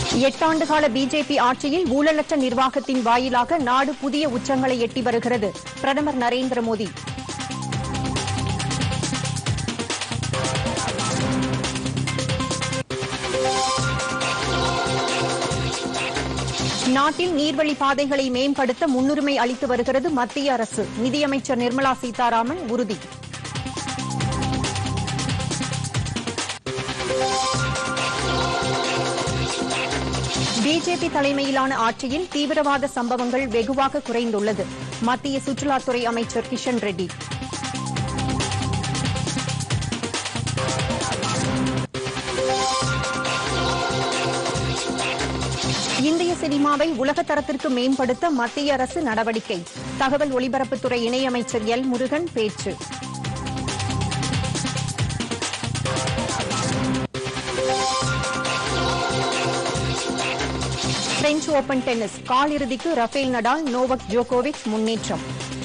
எட்டாண்டுகால BJP ஆட்சியில் ஊழலற்ற நிர்வாகத்தின் வாயிலாக நாடு புதிய உச்சங்களை எட்டி வருகிறது பிரதமர் நரேந்திர மோடி நாட்டில் நீர்வழி பாதைகளை மேம்படுத்த முன்னுரிமை அளித்து வருகிறது மத்திய அரசு நிதியமைச்சர் நிர்மலா சீதாராமன் உறுதி பிஜேபி தலைமையிலான ஆட்சியில் தீவிரவாத சம்பவங்கள் வெகுவாக குறைந்துள்ளது மத்திய சுற்றுலாத்துறை அமைச்சர் கிஷன் ரெட்டி இந்திய சினிமாவை உலக தரத்திற்கு மேம்படுத்த மத்திய அரசு நடவடிக்கை தகவல் ஒலிபரப்புத்துறை இணையமைச்சர் எல் முருகன் பேச்சு பிரெஞ்சு ஓபன் டென்னிஸ் காலிறுதிக்கு ரஃபேல் நடால் நோவக் ஜோகோவிச் முன்னேற்றம்